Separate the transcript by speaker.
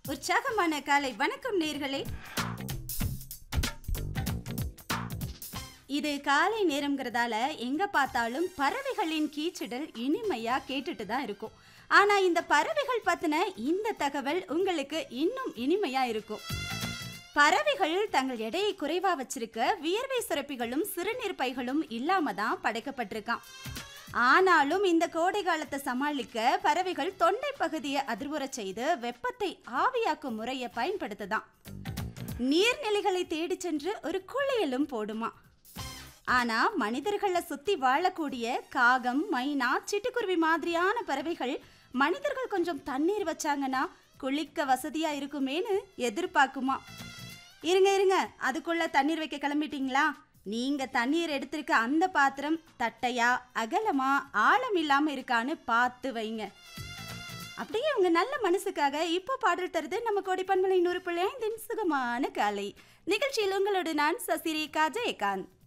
Speaker 1: உற்சாகமான காலை வணக்கம் நேர்களே இது காலை நேரம்ங்கிறதால எங்க பார்த்தாலும் பறவைகளின் கீச்சிடல் இனிமையா கேட்டுட்டு தான் இருக்கும் ஆனா இந்த பறவைகள் பத்தின இந்த தகவல் உங்களுக்கு இன்னும் இனிமையா இருக்கும் பறவைகள் தங்கள் எடையை குறைவா வச்சிருக்க வியர்வை சுரப்பிகளும் சிறுநீர் பைகளும் இல்லாம தான் படைக்கப்பட்டிருக்கான் ஆனாலும் இந்த கோடை காலத்தை சமாளிக்க பறவைகள் தொண்டை பகுதியை அதிர்வுறச் செய்து வெப்பத்தை ஆவியாக்கும் முறையை பயன்படுத்துதான் நீர்நிலைகளை தேடிச் சென்று ஒரு குளியலும் போடுமா ஆனா மனிதர்களை சுத்தி வாழக்கூடிய காகம் மைனா சிட்டுக்குருவி மாதிரியான பறவைகள் மனிதர்கள் கொஞ்சம் தண்ணீர் வச்சாங்கன்னா குளிக்க வசதியா இருக்குமேன்னு எதிர்பார்க்குமா இருங்க இருங்க அதுக்குள்ள தண்ணீர் வைக்க கிளம்பிட்டீங்களா நீங்க தண்ணீர் எடுத்திருக்க அந்த பாத்திரம் தட்டையா அகலமா ஆழம் இல்லாம இருக்கான்னு பார்த்து வைங்க அப்படியே உங்க நல்ல மனசுக்காக இப்போ பாடல் தருது நம்ம கோடி பண்பலை நூறு பிள்ளை ஐந்தின் சுகமான காலை நிகழ்ச்சியில் உங்களோடு நான் சசிரேகா ஜெயகாந்த்